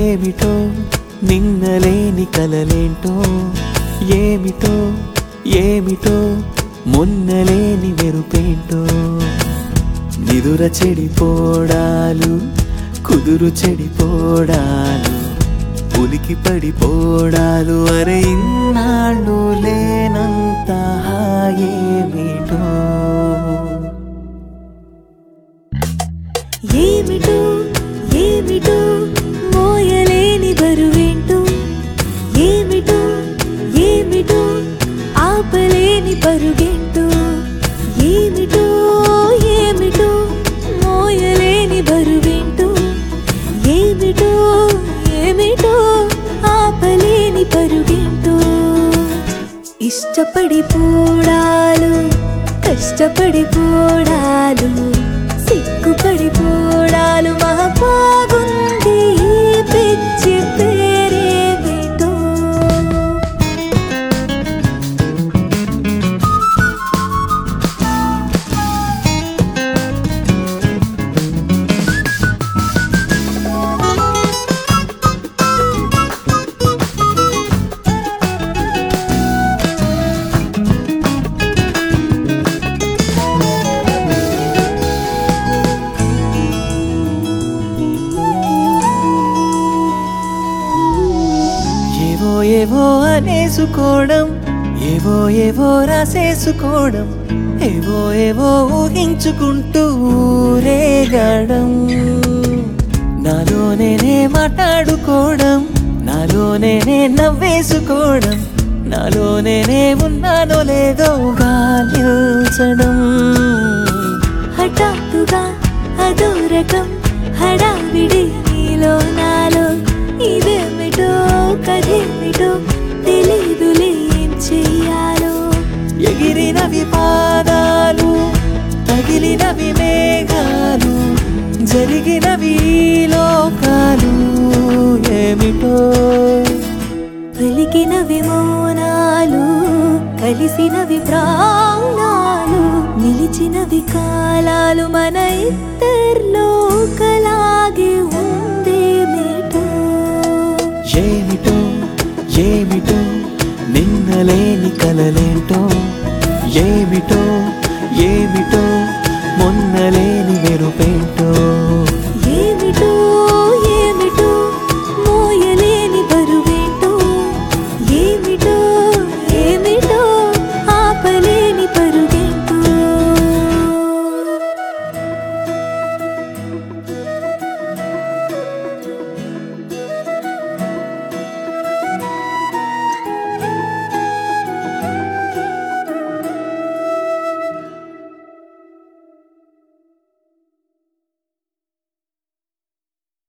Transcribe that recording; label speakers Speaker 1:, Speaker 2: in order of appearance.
Speaker 1: ఏమిటో నిన్నలేని కలలేంటో ఏమిటో ఏమిటో మొన్నలేని మెరుపేంటో నిదుర చెడిపోడాలు కుదురు చెడిపోడాలు ఉలికి పడిపోడాలు అరే ఇన్నాళ్ళు లేనంత హాయేమిటో
Speaker 2: ఏమిటో ఏమిటో మోయలేని బరువేంటో ఏమిటో ఏమిటో ఆపలేని పరుగేంటో ఏమిటో ఏమిటో మోయలేని బరువేంటో ఏమిటో ఏమిటో ఆపలేని పరుగేంటో ఇష్టపడి పోడాలు కష్టపడి పోడాలు సిగ్గుపడి పోడాలు మహా బాగుంది ఈ పిచ్చి పేరేమిటో
Speaker 1: ఏవో ఏవో అనేసుకోవడం ఏవో ఏవో రాసేసుకోవడం ఏవో ఏవో ఊహించుకుంటూ రేగడం నాలో నేనే మాట్లాడుకోవడం నాలో నేనే నవ్వేసుకోవడం నాలో నేనే ఉన్నానో లేదో గాలించడం
Speaker 2: హఠాత్తుగా అదో రకం హడావిడి నీలో నాలో ఇదేమిటో కదేమిటో తెలీదులే ఏం చెయ్యాలో
Speaker 1: ఎగిరినవి పాదాలు తగిలినవి మేఘాలు జరిగినవి ఈ లోకాలు ఏమిటో
Speaker 2: పలికినవి మౌనాలు కలిసినవి ప్రాణాలు నిలిచినవి కాలాలు మన ఇద్దర్లో ఒకలాగే ఉందేమిటో
Speaker 1: ఏమిటో ఏమిటో నిన్నలేని కలలేంటో ఏమిటో ఏమిటో మొన్నలే